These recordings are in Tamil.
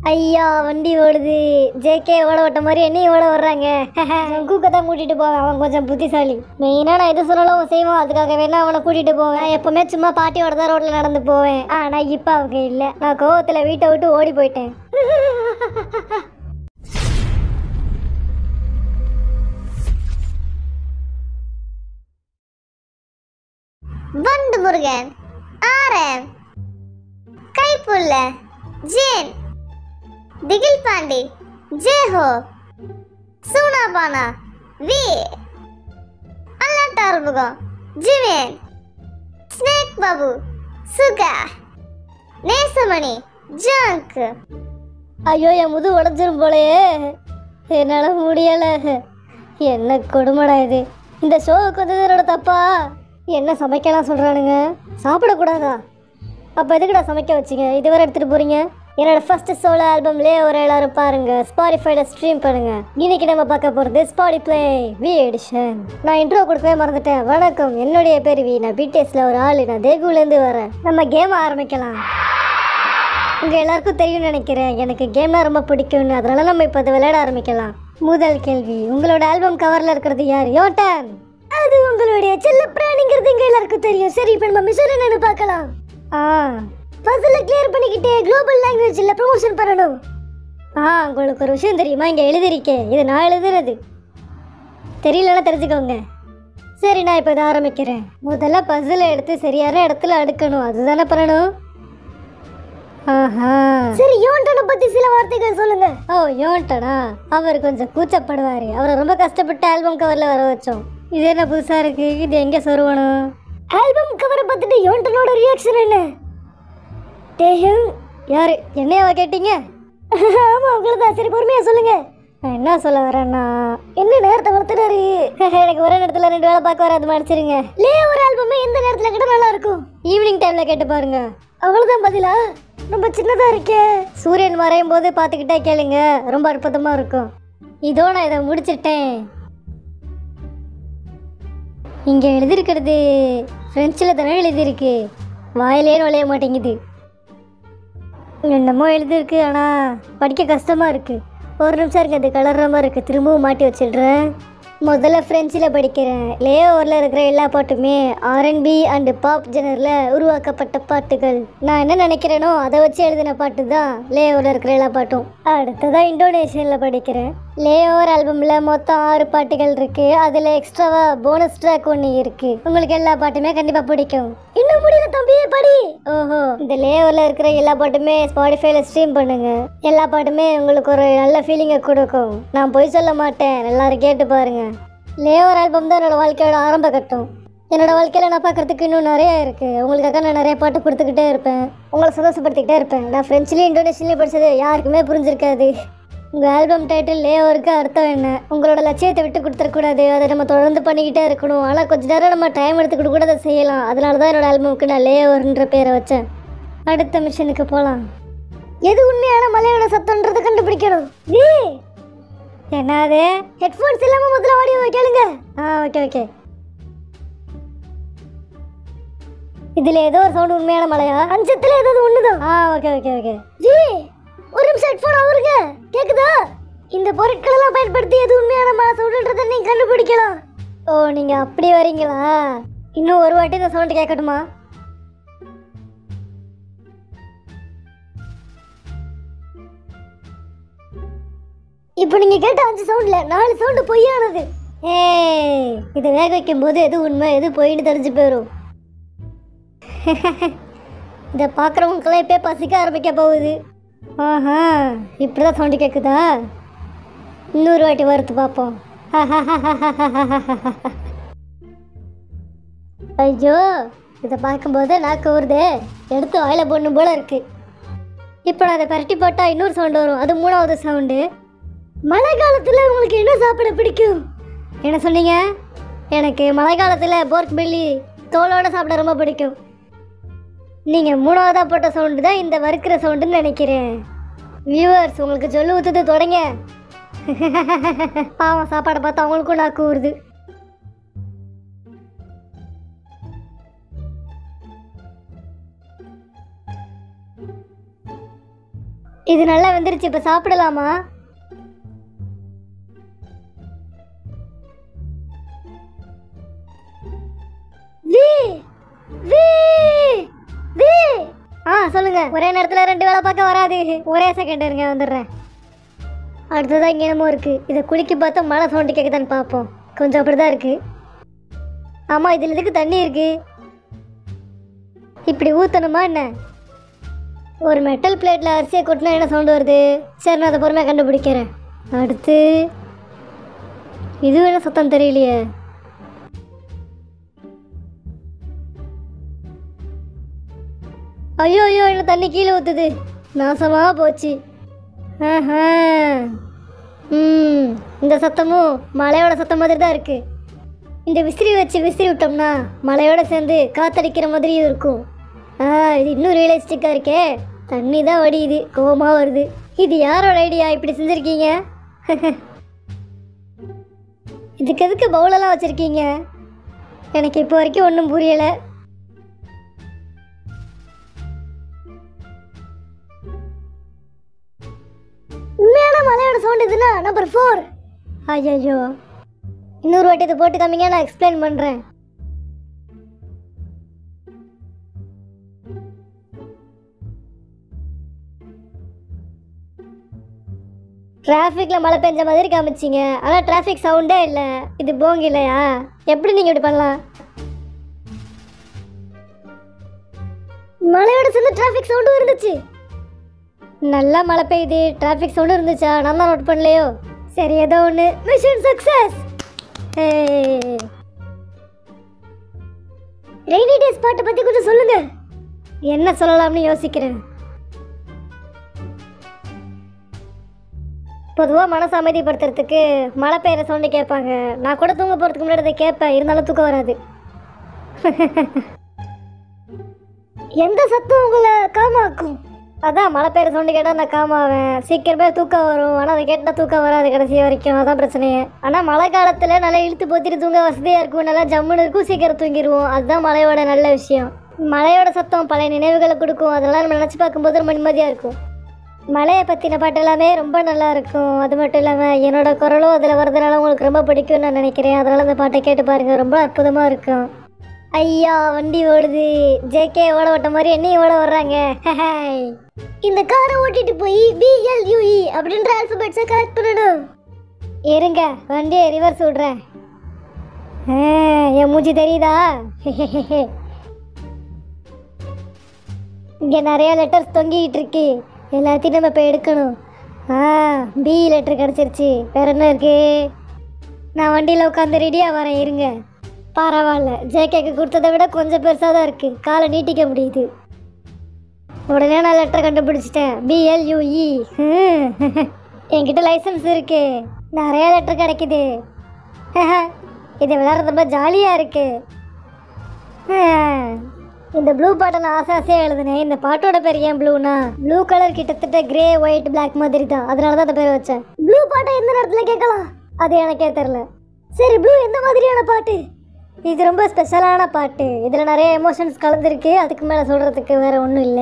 ஐயா வண்டி ஓடுது ஜேகே ஓட ஓட்ட மாதிரி என்னையும் ஓட வர்றாங்க கூக்க தான் கூட்டிட்டு போவேன் அவன் கொஞ்சம் புத்திசாலி மெயினா நான் எது சொன்னாலும் செய்வான் அதுக்காக வேணா அவனை கூட்டிட்டு போவேன் நான் எப்பவுமே சும்மா பாட்டியோட தான் ரோட்ல நடந்து போவேன் ஆனா இப்ப அவங்க இல்ல நான் கோவத்துல வீட்டை விட்டு ஓடி போயிட்டேன் வண்டு முருகன் ஆரன் கைப்புள்ள ஜேன் திகில் பாண்டி ஜேஹோ சூனாபானா வி அல்லாட்டார்முகம் ஜிவேன் ஸ்னேக் பாபு சுகா நேசமணி ஜங்க் ஐயோ என் முது உடஞ்சிரும் போலயே என்னால் முடியல என்ன கொடுமடா இது இந்த ஷோவுக்கு வந்தது என்னோட தப்பா என்ன சமைக்கலாம் சொல்கிறானுங்க சாப்பிடக்கூடாதா அப்போ எதுக்குடா சமைக்க வச்சிங்க இதுவரை எடுத்துகிட்டு போகிறீங்க என்னோட ஃபர்ஸ்ட் சோலோ ஆல்பம்லேயே ஒரு எல்லாரும் பாருங்க ஸ்பாடிஃபைல ஸ்ட்ரீம் பண்ணுங்க இன்னைக்கு நம்ம பார்க்க போகிறது ஸ்பாடி ப்ளே வி எடிஷன் நான் இன்ட்ரோ கொடுக்கவே மறந்துட்டேன் வணக்கம் என்னுடைய பேர் வி நான் பிடிஎஸ்ல ஒரு ஆள் நான் தேகுலேருந்து வரேன் நம்ம கேம் ஆரம்பிக்கலாம் உங்க எல்லாருக்கும் தெரியும்னு நினைக்கிறேன் எனக்கு கேம்னா ரொம்ப பிடிக்கும்னு அதனால நம்ம இப்போ அதை விளையாட ஆரம்பிக்கலாம் முதல் கேள்வி உங்களோட ஆல்பம் கவர்ல இருக்கிறது யார் யோட்டன் அது உங்களுடைய செல்ல பிராணிங்கிறது எங்க எல்லாருக்கும் தெரியும் சரி இப்போ நம்ம மிஷன் என்னன்னு பார்க்கலாம் ஆ பசில் கிளியர் பண்ணிக்கிட்டே குளோபல் லாங்குவேஜில் ப்ரொமோஷன் பண்ணணும் ஆ உங்களுக்கு ஒரு விஷயம் தெரியுமா இங்கே எழுதிருக்கேன் இது நான் எழுதுனது தெரியலன்னா தெரிஞ்சுக்கோங்க சரி நான் இப்போ இதை ஆரம்பிக்கிறேன் முதல்ல பசில் எடுத்து சரியான இடத்துல அடுக்கணும் அதுதானே பண்ணணும் ஆஹா சரி யோன்டனை பத்தி சில வார்த்தைகள் சொல்லுங்க ஓ யோன்டனா அவர் கொஞ்சம் கூச்சப்படுவாரு அவரை ரொம்ப கஷ்டப்பட்டு ஆல்பம் கவர்ல வர வச்சோம் இது என்ன புதுசா இருக்கு இது எங்க சொருவணும் ஆல்பம் கவரை பார்த்துட்டு யோன்டனோட ரியாக்ஷன் என்ன டேயும் யாரு என்னையாவா கேட்டீங்க ஆமா உங்களை தான் சரி பொறுமையா சொல்லுங்க நான் என்ன சொல்ல வரேன்னா என்ன நேரத்தை வளர்த்துறாரு எனக்கு ஒரே நேரத்தில் ரெண்டு வேலை பார்க்க வராது மன்னிச்சிருங்க லே ஒரு ஆல்பமே எந்த நேரத்தில் கேட்டால் நல்லா இருக்கும் ஈவினிங் டைம்ல கேட்டு பாருங்க அவ்வளோதான் பதிலா ரொம்ப சின்னதா இருக்கே சூரியன் மறையும் போது பார்த்துக்கிட்டே கேளுங்க ரொம்ப அற்புதமா இருக்கும் இதோ நான் இதை முடிச்சிட்டேன் இங்க எழுதியிருக்கிறது ஃப்ரெஞ்சில் தானே எழுதியிருக்கு வாயிலே நுழைய மாட்டேங்குது என்னமோ எழுதியிருக்கு ஆனால் படிக்க கஷ்டமாக இருக்குது ஒரு நிமிஷம் இருக்கு அது கலர்ற மாதிரி இருக்குது திரும்பவும் மாட்டி வச்சிடுறேன் முதல்ல ஃப்ரெஞ்சில் படிக்கிறேன் லேஓவரில் இருக்கிற எல்லா பாட்டுமே ஆர்என்பி அண்டு பாப் ஜெனரில் உருவாக்கப்பட்ட பாட்டுகள் நான் என்ன நினைக்கிறேனோ அதை வச்சு எழுதின பாட்டு தான் லேஓவரில் இருக்கிற எல்லா பாட்டும் அடுத்ததாக இந்தோனேஷியனில் படிக்கிறேன் லேஓவர் ஆல்பமில் மொத்தம் ஆறு பாட்டுகள் இருக்கு அதில் எக்ஸ்ட்ராவா போனஸ் ட்ராக் ஒன்று இருக்கு உங்களுக்கு எல்லா பாட்டுமே கண்டிப்பாக பிடிக்கும் இன்னும் முடியல தம்பி படி ஓஹோ இந்த லேஓவரில் இருக்கிற எல்லா பாட்டுமே ஸ்பாடிஃபைல ஸ்ட்ரீம் பண்ணுங்க எல்லா பாட்டுமே உங்களுக்கு ஒரு நல்ல ஃபீலிங்கை கொடுக்கும் நான் பொய் சொல்ல மாட்டேன் எல்லாரும் கேட்டு பாருங்க லேஓவர் ஆல்பம் தான் என்னோட வாழ்க்கையோட ஆரம்ப கட்டம் என்னோட வாழ்க்கையில் நான் பார்க்கறதுக்கு இன்னும் நிறைய இருக்குது உங்களுக்காக நான் நிறைய பாட்டு கொடுத்துக்கிட்டே இருப்பேன் உங்களை சந்தோஷப்படுத்திக்கிட்டே இருப்பேன் நான் ஃப்ரெண்ட்ஸ்லேயும் இந்தோனேஷியன்லேயும் படித்தது யாருக்குமே புரிஞ்சிருக்காது உங்கள் ஆல்பம் டைட்டில் லேஓருக்கு அர்த்தம் என்ன உங்களோட லட்சியத்தை விட்டு கொடுத்துடக்கூடாது அதை நம்ம தொடர்ந்து பண்ணிக்கிட்டே இருக்கணும் ஆனால் கொஞ்ச நேரம் நம்ம டைம் எடுத்துக்கிட்டு கூட அதை செய்யலாம் அதனால தான் என்னோட ஆல்பமுக்கு நான் லேஓவர்ன்ற பேரை வச்சேன் அடுத்த மிஷனுக்கு போகலாம் எது உண்மையான மலையோட சத்தம்ன்றதை கண்டுபிடிக்கணும் ஏ என்னது ஹெட்ஃபோன்ஸ் இல்லாமல் முதல்ல ஆடியோ கேளுங்க ஆ ஓகே ஓகே இதுல ஏதோ ஒரு சவுண்ட் உண்மையான மலையா அஞ்சத்துல ஏதாவது ஒண்ணுதான் ஆ ஓகே ஓகே ஓகே ஜி ஒரு நிமிஷம் ஹெட்ஃபோன் அவருங்க கேக்குதா இந்த பொருட்கள் எல்லாம் பயன்படுத்தி எது உண்மையான மலை சவுண்டுன்றதை நீங்க கண்டுபிடிக்கலாம் ஓ நீங்க அப்படி வரீங்களா இன்னும் ஒரு வாட்டி இந்த சவுண்ட் கேட்கட்டுமா இப்போ நீங்க கேட்ட அஞ்சு சவுண்ட்ல நாலு சவுண்டு பொய்யானது ஏய் இதை வேக வைக்கும் போது எது உண்மை எது பொய்ன்னு தெரிஞ்சு போயிடும் இதை பார்க்குறவங்களுக்கெல்லாம் இப்போ பசிக்க ஆரம்பிக்க போகுது ஆஹா இப்படி தான் சவுண்டு கேட்குதா இன்னொரு வாட்டி வறுத்து பார்ப்போம் ஐயோ இதை பார்க்கும்போது நாக்கு ஊறுதே எடுத்து வாயில போடணும் போல இருக்கு இப்போ நான் அதை பரட்டி போட்டால் இன்னொரு சவுண்டு வரும் அது மூணாவது சவுண்டு மழை காலத்தில் உங்களுக்கு என்ன சாப்பிட பிடிக்கும் என்ன சொன்னீங்க எனக்கு மழை காலத்தில் போர்க் பில்லி தோலோட சாப்பிட ரொம்ப பிடிக்கும் நீங்கள் மூணாவதாக போட்ட சவுண்டு தான் இந்த வறுக்கிற சவுண்டுன்னு நினைக்கிறேன் வியூவர்ஸ் உங்களுக்கு சொல்லு ஊற்றுது தொடங்க பாவம் சாப்பாடை பார்த்து அவங்களுக்கும் நாக்கு ஊறுது இது நல்லா வெந்துருச்சு இப்போ சாப்பிடலாமா வி வி வி ஆ சொல்லுங்க ஒரே நேரத்துல ரெண்டு வேலை பார்க்க வராது ஒரே செகண்ட் இருங்க வந்துடுறேன் அடுத்ததான் இங்கே என்னமோ இருக்கு இதை குளிக்க பார்த்தா மழை சவுண்டு கேட்குதான்னு பார்ப்போம் கொஞ்சம் அப்படிதான் இருக்கு ஆமா இதில் எதுக்கு தண்ணி இருக்கு இப்படி ஊற்றணுமா என்ன ஒரு மெட்டல் பிளேட்டில் அரிசியை கொட்டினா என்ன சவுண்டு வருது சரி நான் அதை பொறுமையாக கண்டுபிடிக்கிறேன் அடுத்து இது என்ன சத்தம் தெரியலையே ஐயோ ஐயோ என்ன தண்ணி கீழே ஊற்றுது நாசமாக போச்சு ஆஹா. ம் இந்த சத்தமும் மழையோட சத்தம் மாதிரி தான் இருக்கு இந்த விசிறி வச்சு விசிறி விட்டோம்னா மழையோட சேர்ந்து காத்தடிக்கிற மாதிரியும் இருக்கும் ஆ இது இன்னும் ரியலிஸ்டிக்காக இருக்கே தண்ணி தான் வடியுது கோவமாக வருது இது யாரோட ஐடியா இப்படி செஞ்சுருக்கீங்க இதுக்கு எதுக்கு பவுலெல்லாம் வச்சுருக்கீங்க எனக்கு இப்போ வரைக்கும் ஒன்றும் புரியலை உண்மையான மலையோட சவுண்ட் இதுனா நம்பர் ஃபோர் ஐயோ இன்னொரு வாட்டி இதை போட்டு காமிங்க நான் எக்ஸ்பிளைன் பண்ணுறேன் டிராஃபிக்கில் மழை பெஞ்ச மாதிரி காமிச்சிங்க ஆனால் டிராஃபிக் சவுண்டே இல்லை இது போங்க இல்லையா எப்படி நீங்கள் இப்படி பண்ணலாம் மழையோட சேர்ந்து டிராஃபிக் சவுண்டும் இருந்துச்சு நல்லா மழை பெய்யுது டிராஃபிக் சவுண்டு இருந்துச்சா நான் தான் நோட் பண்ணலையோ சரி ஏதோ ஒன்று மிஷன் சக்ஸஸ் ரெய்னி டேஸ் பாட்டை பற்றி கொஞ்சம் சொல்லுங்க என்ன சொல்லலாம்னு யோசிக்கிறேன் பொதுவாக மனசு அமைதிப்படுத்துறதுக்கு மழை பெய்கிற சவுண்டு கேட்பாங்க நான் கூட தூங்க போகிறதுக்கு முன்னாடி அதை கேட்பேன் இருந்தாலும் தூக்கம் வராது எந்த சத்தம் உங்களை காமாக்கும் அதான் மழை பெய்யுற சவுண்டு கேட்டால் நான் காமாவேன் சீக்கிரமே தூக்கம் வரும் ஆனால் அதை கேட்டால் தூக்கம் வராது கடைசி வரைக்கும் அதான் பிரச்சனையே ஆனால் மழை காலத்தில் நல்லா இழுத்து போத்திட்டு தூங்க வசதியாக இருக்கும் நல்லா ஜம்முன்னு இருக்கும் சீக்கிரம் தூங்கிடுவோம் அதுதான் மழையோட நல்ல விஷயம் மழையோட சத்தம் பழைய நினைவுகளை கொடுக்கும் அதெல்லாம் நம்ம நினச்சி பார்க்கும்போது ரொம்ப நிம்மதியாக இருக்கும் மழையை பற்றின பாட்டு எல்லாமே ரொம்ப நல்லா இருக்கும் அது மட்டும் இல்லாமல் என்னோட குரலும் அதில் வரதுனால உங்களுக்கு ரொம்ப பிடிக்கும்னு நான் நினைக்கிறேன் அதனால் அந்த பாட்டை கேட்டு பாருங்கள் ரொம்ப அற்புதமாக இருக்கும் ஐயா வண்டி ஓடுது ஜேகே ஓட ஓட்ட மாதிரி என்னையும் ஓட வர்றாங்க ஹஹாய். இந்த காரை ஓட்டிட்டு போய் பிஎல்யூஇ அப்படின்ற ஆல்பபெட்ஸை கரெக்ட் பண்ணணும் இருங்க வண்டியை ரிவர்ஸ் விடுறேன் ஆ, என் மூஞ்சி தெரியுதா இங்கே நிறைய லெட்டர்ஸ் தொங்கிக்கிட்டு இருக்கு எல்லாத்தையும் நம்ம இப்போ எடுக்கணும் ஆ பி லெட்டர் கிடச்சிருச்சு வேற என்ன இருக்கு நான் வண்டியில் உட்காந்து ரெடியாக வரேன் இருங்க பரவாயில்ல ஜேகேக்கு கொடுத்ததை விட கொஞ்சம் பெருசாக தான் இருக்குது காலை நீட்டிக்க முடியுது உடனே நான் லெட்டரை கண்டுபிடிச்சிட்டேன் பிஎல்யூஇ என்கிட்ட லைசன்ஸ் இருக்கு நிறைய லெட்டர் கிடைக்குது இது விளையாடுறது ரொம்ப ஜாலியாக இருக்கு இந்த ப்ளூ பாட்டை நான் ஆசை ஆசையாக எழுதினேன் இந்த பாட்டோட பேர் ஏன் ப்ளூனா ப்ளூ கலர் கிட்டத்தட்ட கிரே ஒயிட் Black மாதிரி தான் அதனால தான் அந்த பேர் வச்சேன் ப்ளூ பாட்டை எந்த நேரத்தில் கேட்கலாம் அது எனக்கே தெரில சரி ப்ளூ எந்த மாதிரியான பாட்டு இது ரொம்ப ஸ்பெஷலான பாட்டு இதில் நிறைய எமோஷன்ஸ் கலந்துருக்கு அதுக்கு மேலே சொல்கிறதுக்கு வேற ஒன்றும் இல்லை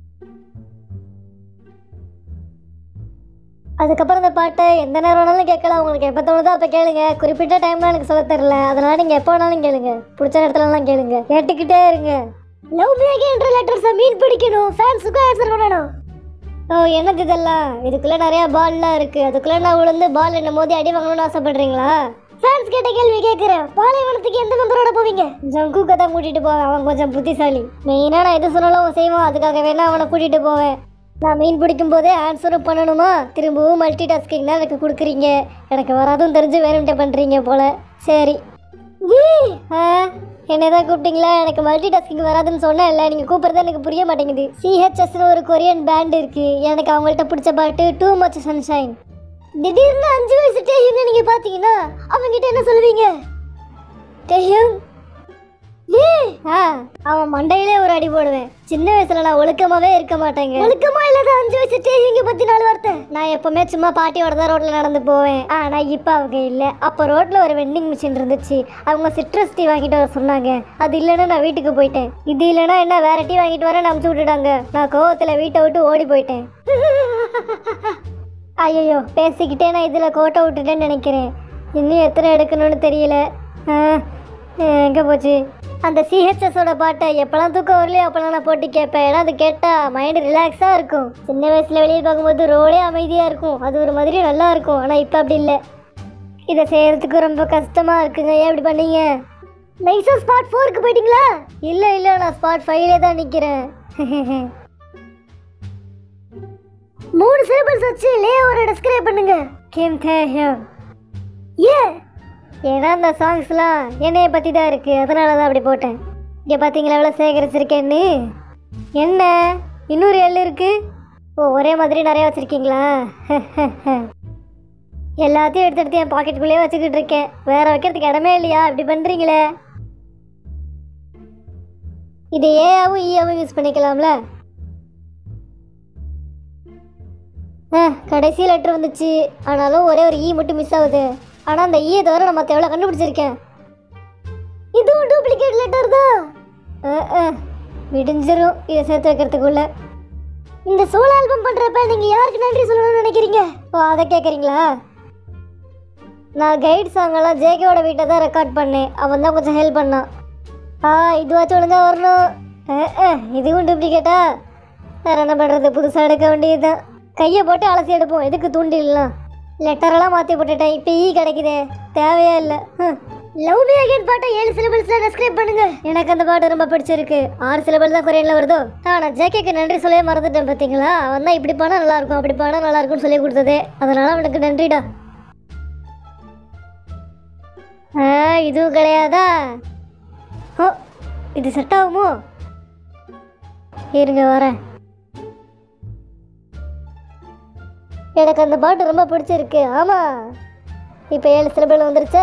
அதுக்கப்புறம் இந்த பாட்டை எந்த நேரம் வேணாலும் கேட்கலாம் உங்களுக்கு எப்போ தோணுதோ அப்போ கேளுங்க குறிப்பிட்ட டைம்லாம் எனக்கு சொல்ல தெரில அதனால நீங்கள் எப்போ வேணாலும் கேளுங்க பிடிச்ச நேரத்துலலாம் கேளுங்க கேட்டுக்கிட்டே இருங்க லவ் மேகின்ற லெட்டர்ஸை மீன் பிடிக்கணும் ஃபேன்ஸுக்கும் ஆன்சர் பண்ணணும் ஓ என்னது இதெல்லாம் இதுக்குள்ளே நிறைய பால்லாம் இருக்குது அதுக்குள்ளே நான் விழுந்து பால் என்ன மோதி அடி வாங்கணும்னு ஆசைப்படுறீங்களா ஃபேன்ஸ் கேட்ட கேள்வி கேட்குறேன் பாலைவனத்துக்கு எந்த மெம்பரோட போவீங்க ஜங்குக்கு தான் கூட்டிகிட்டு போவேன் அவன் கொஞ்சம் புத்திசாலி மெயினாக நான் எது சொன்னாலும் அவன் செய்வான் அதுக்காக வேணா அவனை கூட்டிகிட்டு போவேன் நான் மீன் பிடிக்கும் போதே ஆன்சரும் பண்ணணுமா திரும்பவும் மல்டி டாஸ்கிங் தான் எனக்கு கொடுக்குறீங்க எனக்கு வராதும் தெரிஞ்சு வேணும்ட்டே பண்ணுறீங்க போல சரி ஆ என்னை தான் கூப்பிட்டீங்களா எனக்கு மல்டி டாஸ்கிங் வராதுன்னு சொன்னேன் இல்லை நீங்கள் கூப்பிட்றது எனக்கு புரிய மாட்டேங்குது சிஹெச்எஸ்னு ஒரு கொரியன் பேண்ட் இருக்கு எனக்கு அவங்கள்ட்ட பிடிச்ச பாட்டு டூ மச் சன்ஷைன் திடீர்னு அஞ்சு வயசு டேயுன்னு நீங்கள் பார்த்தீங்கன்னா அவங்ககிட்ட என்ன சொல்லுவீங்க டேயும் ஆ, அவன் மண்டையிலே ஒரு அடி போடுவேன் சின்ன வயசுல நான் ஒழுக்கமாவே இருக்க மாட்டேங்க ஒழுக்கமா இல்லாத அஞ்சு வயசு டீச்சிங்க பத்தி நாலு வார்த்தை நான் எப்பவுமே சும்மா பாட்டியோட தான் ரோட்ல நடந்து போவேன் ஆனா இப்ப அவங்க இல்ல அப்ப ரோட்ல ஒரு வெண்டிங் மிஷின் இருந்துச்சு அவங்க சிட்ரஸ் டீ வாங்கிட்டு வர சொன்னாங்க அது இல்லைன்னா நான் வீட்டுக்கு போயிட்டேன் இது இல்லைன்னா என்ன வேற டீ வாங்கிட்டு வரேன்னு அமுச்சு விட்டுட்டாங்க நான் கோவத்துல வீட்டை விட்டு ஓடி போயிட்டேன் ஐயோ பேசிக்கிட்டே நான் இதில் கோட்டை விட்டுட்டேன்னு நினைக்கிறேன் இன்னும் எத்தனை எடுக்கணும்னு தெரியல எங்கே போச்சு அந்த சிஹெச்எஸோட பாட்டை எப்போல்லாம் தூக்கம் வரலையோ அப்போல்லாம் நான் போட்டு கேட்பேன் ஏன்னா அது கேட்டால் மைண்டு ரிலாக்ஸாக இருக்கும் சின்ன வயசில் வெளியே பார்க்கும்போது ரோடே அமைதியாக இருக்கும் அது ஒரு மாதிரி நல்லா இருக்கும் ஆனால் இப்போ அப்படி இல்லை இதை செய்யறதுக்கு ரொம்ப கஷ்டமாக இருக்குங்க ஏன் இப்படி பண்ணீங்க நைஸாக ஸ்பாட் ஃபோருக்கு போயிட்டீங்களா இல்லை இல்லை நான் ஸ்பாட் ஃபைவ்லே தான் நிற்கிறேன் மூணு சிலபல்ஸ் வச்சு லேயோட டிஸ்கிரைப் பண்ணுங்க கேம் தேஹம் ஏ ஏன்னா அந்த சாங்ஸ்லாம் என்னைய பற்றி தான் இருக்குது அதனால தான் அப்படி போட்டேன் இங்கே பார்த்தீங்களா எவ்வளோ சேகரிச்சிருக்கேன்னு என்ன இன்னொரு எள் இருக்கு ஓ ஒரே மாதிரி நிறைய வச்சுருக்கீங்களா எல்லாத்தையும் எடுத்து எடுத்து என் பாக்கெட்டுக்குள்ளேயே வச்சுக்கிட்டு இருக்கேன் வேற வைக்கிறதுக்கு இடமே இல்லையா இப்படி பண்ணுறீங்களே இது ஏஆவும் ஈயாவும் யூஸ் பண்ணிக்கலாம்ல ஆ கடைசி லெட்டர் வந்துச்சு ஆனாலும் ஒரே ஒரு ஈ மட்டும் மிஸ் ஆகுது ஆனால் அந்த ஈயை தவிர நான் மற்ற எவ்வளோ கண்டுபிடிச்சிருக்கேன் இதுவும் டூப்ளிகேட் லெட்டர் தான் ஆ, ஆ, விடிஞ்சிரும் இதை சேர்த்து வைக்கிறதுக்குள்ள இந்த சோல் ஆல்பம் பண்ணுறப்ப நீங்கள் யாருக்கு நன்றி சொல்லணும்னு நினைக்கிறீங்க ஓ அதை கேட்குறீங்களா நான் கைட் சாங்கெல்லாம் ஜேகேவோட வீட்டை தான் ரெக்கார்ட் பண்ணேன் அவன் தான் கொஞ்சம் ஹெல்ப் பண்ணான் ஆ இதுவாச்சும் ஒழுங்கா வரணும் ஆ, ஆ, இதுவும் டூப்ளிகேட்டா வேற என்ன பண்ணுறது புதுசாக எடுக்க வேண்டியதுதான் கையை போட்டு அலசி எடுப்போம் எதுக்கு தூண்டிடலாம் லெட்டரெல்லாம் மாற்றி போட்டுட்டேன் இப்போ ஈ கிடைக்குதே தேவையா இல்லை லவ் மீ அகைன் பாட்டை ஏழு சிலபல்ஸில் டிஸ்கிரைப் பண்ணுங்க எனக்கு அந்த பாட்டு ரொம்ப பிடிச்சிருக்கு ஆறு சிலபல் தான் கொரியனில் வருதோ ஆ நான் ஜேகேக்கு நன்றி சொல்லவே மறந்துட்டேன் பார்த்தீங்களா அவன் தான் இப்படி பாடம் நல்லா இருக்கும் அப்படி பாடம் நல்லா இருக்கும்னு சொல்லி கொடுத்ததே அதனால அவனுக்கு நன்றிடா ஆ இதுவும் கிடையாதா ஓ இது செட் ஆகுமோ இருங்க வரேன் எனக்கு அந்த பாட்டு ரொம்ப பிடிச்சிருக்கு ஆமா இப்போ ஏழு சிலபல் வந்துருச்சா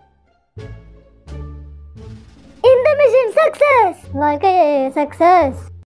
இந்த மிஷன் சக்சஸ் வாழ்க்கை சக்சஸ்